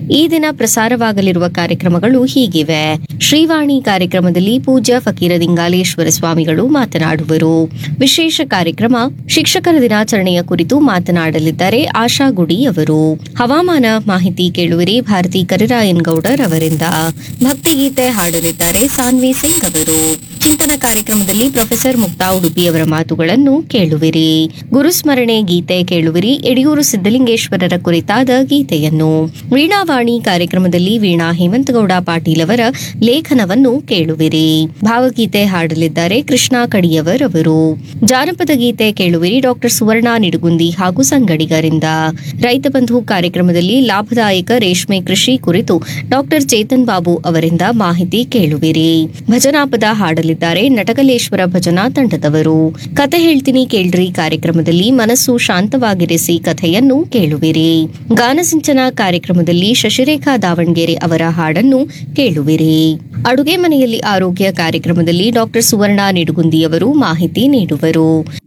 ಈ ದಿನ ಪ್ರಸಾರವಾಗಲಿರುವ ಕಾರ್ಯಕ್ರಮಗಳು ಹೀಗಿವೆ ಶ್ರೀವಾಣಿ ಕಾರ್ಯಕ್ರಮದಲ್ಲಿ ಪೂಜ್ಯ ಫಕೀರ ದಿಂಗಾಲೇಶ್ವರ ಸ್ವಾಮಿಗಳು ಮಾತನಾಡುವರು ವಿಶೇಷ ಕಾರ್ಯಕ್ರಮ ಶಿಕ್ಷಕರ ದಿನಾಚರಣೆಯ ಕುರಿತು ಮಾತನಾಡಲಿದ್ದಾರೆ ಆಶಾ ಗುಡಿ ಅವರು ಹವಾಮಾನ ಮಾಹಿತಿ ಕೇಳುವಿರಿ ಭಾರತಿ ಕರಿರಾಯನ್ ಗೌಡರ್ ಅವರಿಂದ ಭಕ್ತಿಗೀತೆ ಹಾಡಲಿದ್ದಾರೆ ಸಾನ್ವಿ ಸಿಂಗ್ ಅವರು ಚಿಂತನ ಕಾರ್ಯಕ್ರಮದಲ್ಲಿ ಪ್ರೊಫೆಸರ್ ಮುಕ್ತಾ ಉಡುಪಿ ಅವರ ಮಾತುಗಳನ್ನು ಕೇಳುವಿರಿ ಗುರುಸ್ಮರಣೆ ಗೀತೆ ಕೇಳುವಿರಿ ಯಡಿಯೂರು ಸಿದ್ದಲಿಂಗೇಶ್ವರರ ಕುರಿತಾದ ಗೀತೆಯನ್ನು ವೀಣಾವಾಣಿ ಕಾರ್ಯಕ್ರಮದಲ್ಲಿ ವೀಣಾ ಹೇಮಂತಗೌಡ ಪಾಟೀಲ್ ಅವರ ಲೇಖನವನ್ನು ಕೇಳುವಿರಿ ಭಾವಗೀತೆ ಹಾಡಲಿದ್ದಾರೆ ಕೃಷ್ಣ ಕಡಿಯವರ್ ಅವರು ಜಾನಪದ ಗೀತೆ ಕೇಳುವಿರಿ ಡಾಕ್ಟರ್ ಸುವರ್ಣ ನಿಡುಗುಂದಿ ಹಾಗೂ ಸಂಗಡಿಗರಿಂದ ರೈತ ಬಂಧು ಕಾರ್ಯಕ್ರಮದಲ್ಲಿ ಲಾಭದಾಯಕ ರೇಷ್ಮೆ ಕೃಷಿ ಕುರಿತು ಡಾಕ್ಟರ್ ಚೇತನ್ ಬಾಬು ಅವರಿಂದ ಮಾಹಿತಿ ಕೇಳುವಿರಿ ಭಜನಾಪದ ಹಾಡಲಿದ್ದಾರೆ ನಟಕಲೇಶ್ವರ ಭಜನಾ ತಂಡದವರು ಕತೆ ಹೇಳ್ತೀನಿ ಕೇಳ್ರಿ ಕಾರ್ಯಕ್ರಮದಲ್ಲಿ ಮನಸ್ಸು ಶಾಂತವಾಗಿರಿಸಿ ಕಥೆಯನ್ನು ಕೇಳುವಿರಿ ಗಾನಸಿಂಚನ ಕಾರ್ಯಕ್ರಮದಲ್ಲಿ ಶಶಿರೇಖಾ ದಾವಣಗೆರೆ ಅವರ ಹಾಡನ್ನು ಕೇಳುವಿರಿ ಅಡುಗೆ ಮನೆಯಲ್ಲಿ ಆರೋಗ್ಯ ಕಾರ್ಯಕ್ರಮದಲ್ಲಿ ಡಾಕ್ಟರ್ ಸುವರ್ಣ ನಿಡುಗುಂದಿ ಅವರು ಮಾಹಿತಿ ನೀಡುವರು